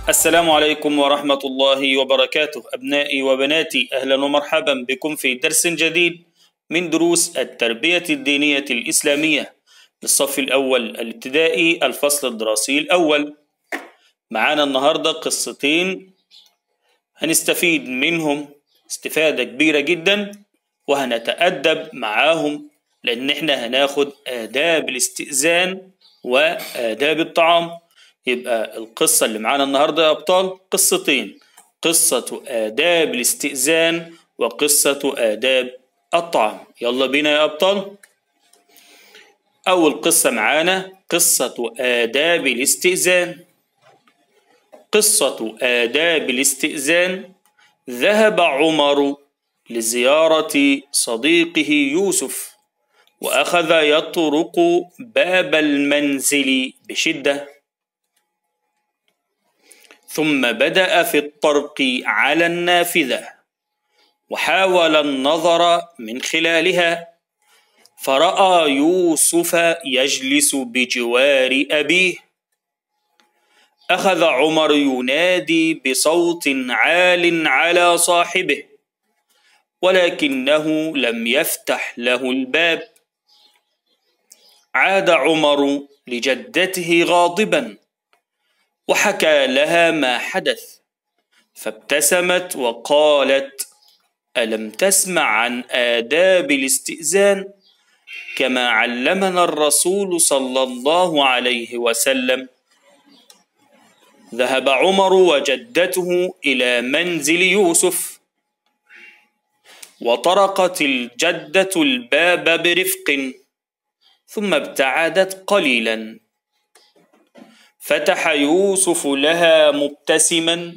السلام عليكم ورحمة الله وبركاته أبنائي وبناتي أهلا ومرحبا بكم في درس جديد من دروس التربية الدينية الإسلامية للصف الأول الابتدائي الفصل الدراسي الأول معانا النهاردة قصتين هنستفيد منهم استفادة كبيرة جدا وهنتأدب معاهم لأن احنا هناخد آداب الاستئذان وآداب الطعام يبقى القصة اللي معانا النهاردة يا أبطال قصتين قصة آداب الاستئذان وقصة آداب الطعام يلا بينا يا أبطال أول قصة معانا قصة آداب الاستئذان قصة آداب الاستئذان ذهب عمر لزيارة صديقه يوسف وأخذ يطرق باب المنزل بشدة ثم بدأ في الطرق على النافذة وحاول النظر من خلالها فرأى يوسف يجلس بجوار أبيه أخذ عمر ينادي بصوت عال على صاحبه ولكنه لم يفتح له الباب عاد عمر لجدته غاضبا وحكى لها ما حدث فابتسمت وقالت الم تسمع عن آداب الاستئذان كما علمنا الرسول صلى الله عليه وسلم ذهب عمر وجدته إلى منزل يوسف وطرقت الجدة الباب برفق ثم ابتعدت قليلا فتح يوسف لها مبتسما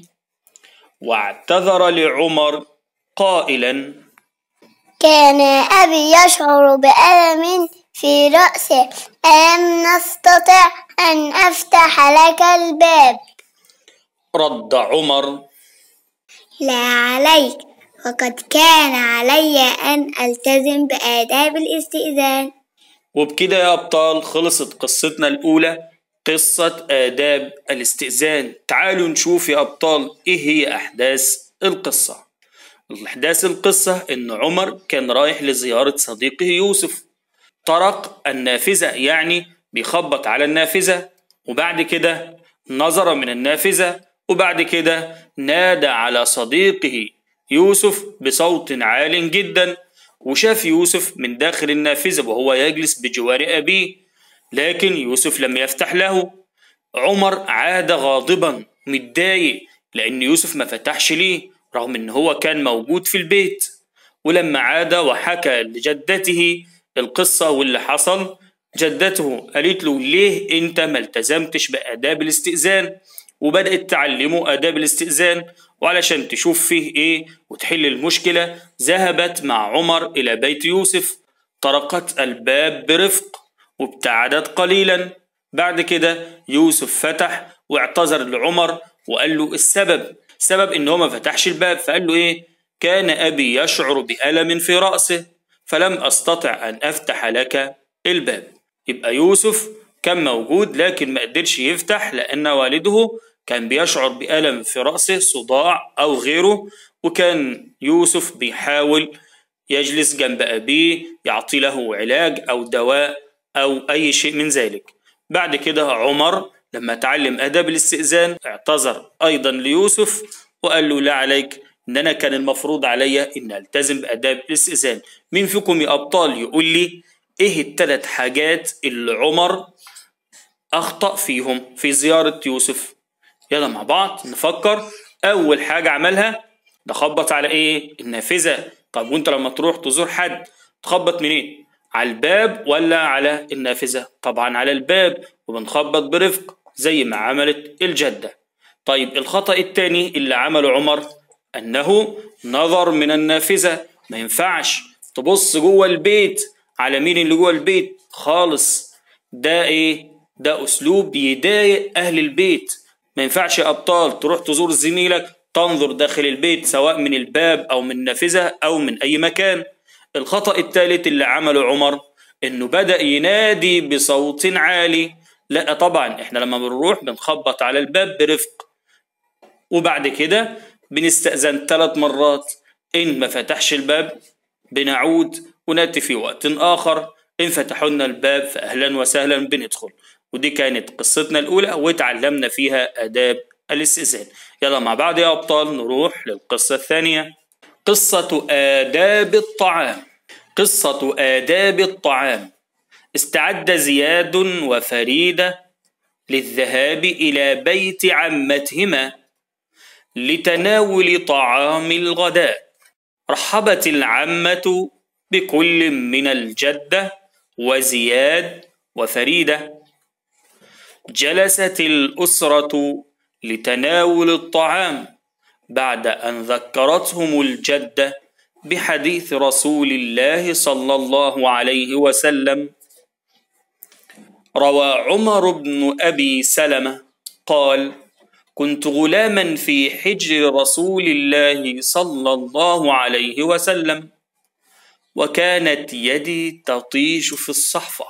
واعتذر لعمر قائلا كان أبي يشعر بألم في رأسه ألم نستطع أن أفتح لك الباب رد عمر لا عليك وقد كان علي أن ألتزم بآداب الاستئذان وبكده يا أبطال خلصت قصتنا الأولى قصة آداب الاستئذان تعالوا نشوف يا أبطال إيه هي أحداث القصة الأحداث القصة إن عمر كان رايح لزيارة صديقه يوسف طرق النافذة يعني بيخبط على النافذة وبعد كده نظر من النافذة وبعد كده نادى على صديقه يوسف بصوت عال جدا وشاف يوسف من داخل النافذة وهو يجلس بجوار أبيه لكن يوسف لم يفتح له عمر عاد غاضبا متضايق لأن يوسف ما فتحش ليه رغم إن هو كان موجود في البيت ولما عاد وحكى لجدته القصة واللي حصل جدته قالت له ليه أنت ما التزمتش بآداب الاستئذان وبدأت تعلمه آداب الاستئذان وعلشان تشوف فيه إيه وتحل المشكلة ذهبت مع عمر إلى بيت يوسف طرقت الباب برفق وابتعدت قليلا بعد كده يوسف فتح واعتذر لعمر وقال له السبب سبب ان هو ما فتحش الباب فقال له ايه كان ابي يشعر بالم في راسه فلم استطع ان افتح لك الباب يبقى يوسف كان موجود لكن ما قدرش يفتح لان والده كان بيشعر بالم في راسه صداع او غيره وكان يوسف بيحاول يجلس جنب ابيه يعطي له علاج او دواء أو أي شيء من ذلك بعد كده عمر لما تعلم آداب الاستئذان اعتذر أيضا ليوسف وقال له لا عليك إن أنا كان المفروض عليا إن ألتزم بآداب الاستئذان مين فيكم يا أبطال يقول لي إيه التلات حاجات اللي عمر أخطأ فيهم في زيارة يوسف يلا مع بعض نفكر أول حاجة عملها ده خبط على إيه النافذة طب وأنت لما تروح تزور حد تخبط منين على الباب ولا على النافذة؟ طبعا على الباب وبنخبط برفق زي ما عملت الجدة. طيب الخطأ التاني اللي عمله عمر أنه نظر من النافذة ما ينفعش تبص جوه البيت على مين اللي جوه البيت خالص ده إيه؟ ده أسلوب يضايق أهل البيت ما ينفعش يا أبطال تروح تزور زميلك تنظر داخل البيت سواء من الباب أو من النافذة أو من أي مكان الخطأ الثالث اللي عمله عمر انه بدأ ينادي بصوت عالي لا طبعا احنا لما بنروح بنخبط على الباب برفق وبعد كده بنستأذن ثلاث مرات إن ما فتحش الباب بنعود ونأتي في وقت آخر إن فتحوا لنا الباب فأهلا وسهلا بندخل ودي كانت قصتنا الأولى وتعلمنا فيها آداب الاستئذان يلا مع بعض يا أبطال نروح للقصة الثانية قصة آداب الطعام قصة آداب الطعام استعد زياد وفريدة للذهاب إلى بيت عمتهما لتناول طعام الغداء رحبت العمة بكل من الجدة وزياد وفريدة جلست الأسرة لتناول الطعام بعد أن ذكرتهم الجدة بحديث رسول الله صلى الله عليه وسلم روى عمر بن أبي سلمة قال كنت غلاما في حجر رسول الله صلى الله عليه وسلم وكانت يدي تطيش في الصحفة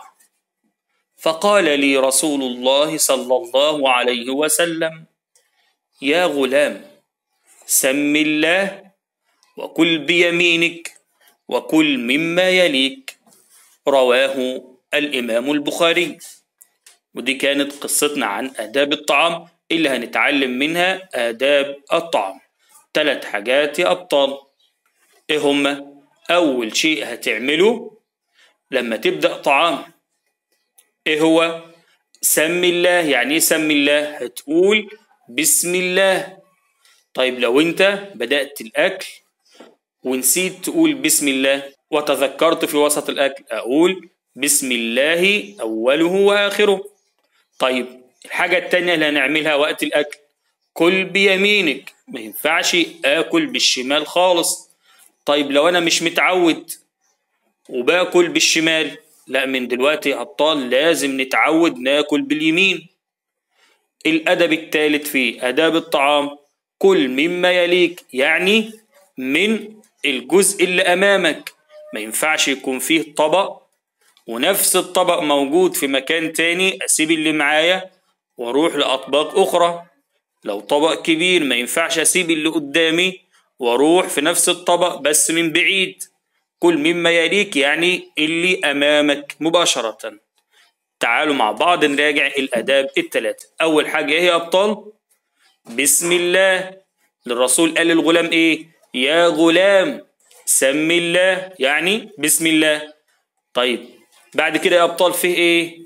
فقال لي رسول الله صلى الله عليه وسلم يا غلام سم الله وكل بيمينك وكل مما يليك رواه الإمام البخاري ودي كانت قصتنا عن آداب الطعام اللي هنتعلم منها آداب الطعام ثلاث حاجات يا أبطال إيه هما؟ أول شيء هتعمله لما تبدأ طعام إيه هو؟ سم الله يعني إيه سم الله؟ هتقول بسم الله طيب لو أنت بدأت الأكل ونسيت تقول بسم الله وتذكرت في وسط الأكل أقول بسم الله أوله وآخره طيب الحاجة التانية اللي هنعملها وقت الأكل كل بيمينك ما ينفعش آكل بالشمال خالص طيب لو أنا مش متعود وباكل بالشمال لا من دلوقتي يا أبطال لازم نتعود ناكل باليمين الأدب الثالث فيه آداب الطعام كل مما يليك يعني من الجزء اللي أمامك ما ينفعش يكون فيه طبق ونفس الطبق موجود في مكان تاني أسيب اللي معايا وأروح لأطباق أخرى لو طبق كبير ما ينفعش أسيب اللي قدامي وأروح في نفس الطبق بس من بعيد كل مما يليك يعني اللي أمامك مباشرة تعالوا مع بعض نراجع الآداب الثلاثة أول حاجة إيه يا أبطال بسم الله للرسول قال للغلام إيه يا غلام سم الله يعني بسم الله طيب بعد كده يا أبطال فيه إيه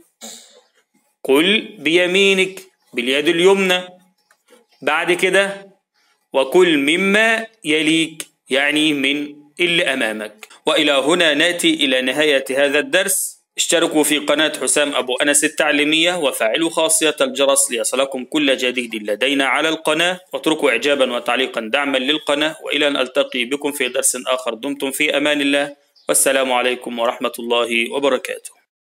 كل بيمينك باليد اليمنى بعد كده وكل مما يليك يعني من اللي أمامك وإلى هنا نأتي إلى نهاية هذا الدرس اشتركوا في قناة حسام أبو أنس التعليمية وفعلوا خاصية الجرس ليصلكم كل جديد لدينا على القناة واتركوا إعجابا وتعليقا دعما للقناة وإلى أن ألتقي بكم في درس آخر دمتم في أمان الله والسلام عليكم ورحمة الله وبركاته